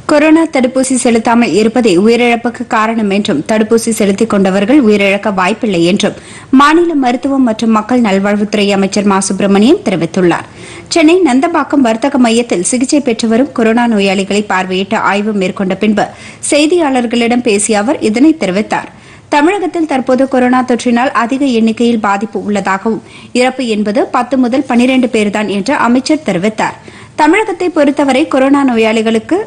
corona தடுப்பூசி செலுத்தாமல் இருப்பதே உயிரிழப்புக்கு காரணம் என்றும் தடுப்பூசி செலுத்திக் கொண்டவர்கள் உயிரிழக்க வாய்ப்பில்லை என்றும் மாநில மருத்துவம் மற்றும் மக்கள் நல்வாழ்வுத்துறை அமைச்சர் மா சுப்பிரமணியன் தெரிவித்துள்ளார் சென்னை நந்தம்பாக்கம் வர்த்தக மையத்தில் சிகிச்சை பெற்று வரும் கொரோனா நோயாளிகளை பார்வையிட்டு ஆய்வு மேற்கொண்ட பின்பு செய்தியாளர்களிடம் பேசிய அவர் இதனை தெரிவித்தார் தமிழகத்தில் தற்போது கொரோனா தொற்றினால் அதிக எண்ணிக்கையில் பாதிப்பு உள்ளதாகவும் இறப்பு என்பது பத்து முதல் பனிரண்டு பேர்தான் என்று அமைச்சர் தெரிவித்தார் தமிழகத்தை பொறுத்தவரை கொரோனா நோயாளிகளுக்கு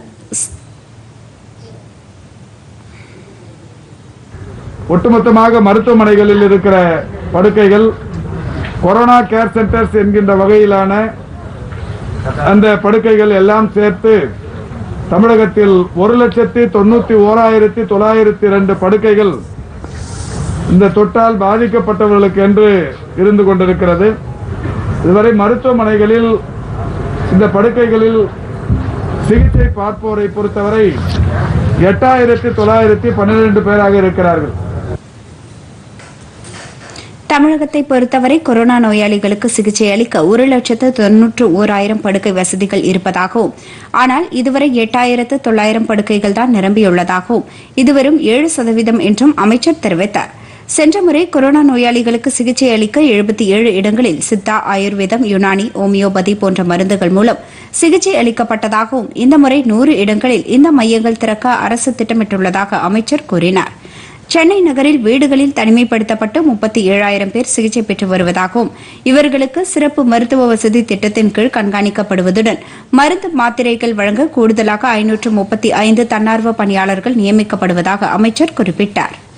ஒட்டுமொத்தமாக மருத்துவமனைகளில் இருக்கிற படுக்கைகள் கொரோனா கேர் சென்டர்ஸ் என்கின்ற வகையிலான அந்த படுக்கைகள் எல்லாம் சேர்த்து தமிழகத்தில் ஒரு லட்சத்தி தொண்ணூத்தி ஓராயிரத்தி தொள்ளாயிரத்தி இரண்டு படுக்கைகள் இந்த தொட்டால் பாதிக்கப்பட்டவர்களுக்கு என்று இருந்து கொண்டிருக்கிறது இதுவரை மருத்துவமனைகளில் இந்த படுக்கைகளில் சிகிச்சை பார்ப்போரை பொறுத்தவரை எட்டாயிரத்தி தொள்ளாயிரத்தி பன்னிரண்டு பேராக இருக்கிறார்கள் தமிழகத்தை பொறுத்தவரை கொரோனா நோயாளிகளுக்கு சிகிச்சை அளிக்க ஒரு லட்சத்து தொன்னூற்று ஓராயிரம் படுக்கை வசதிகள் இருப்பதாகவும் ஆனால் இதுவரை எட்டாயிரத்து தொள்ளாயிரம் படுக்கைகள் தான் நிரம்பியுள்ளதாகவும் இதுவரும் ஏழு சதவீதம் என்றும் அமைச்சர் தெரிவித்தார் சென்ற முறை கொரோனா நோயாளிகளுக்கு சிகிச்சை அளிக்க எழுபத்தி ஏழு இடங்களில் சித்தா ஆயுர்வேதம் யுனானி ஓமியோபதி போன்ற மருந்துகள் மூலம் சிகிச்சை அளிக்கப்பட்டதாகவும் இந்த முறை நூறு இடங்களில் இந்த மையங்கள் திறக்க அரசு திட்டமிட்டுள்ளதாக அமைச்சர் கூறினார் சென்னை நகரில் வீடுகளில் தனிமைப்படுத்தப்பட்டு முப்பத்தி ஏழாயிரம் பேர் சிகிச்சை பெற்று வருவதாகவும் இவர்களுக்கு சிறப்பு மருத்துவ வசதி திட்டத்தின் கீழ் கண்காணிக்கப்படுவதுடன் மருந்து மாத்திரைகள் வழங்க கூடுதலாக ஐநூற்று முப்பத்தி ஐந்து தன்னார்வ பணியாளர்கள் நியமிக்கப்படுவதாக அமைச்சர் குறிப்பிட்டார்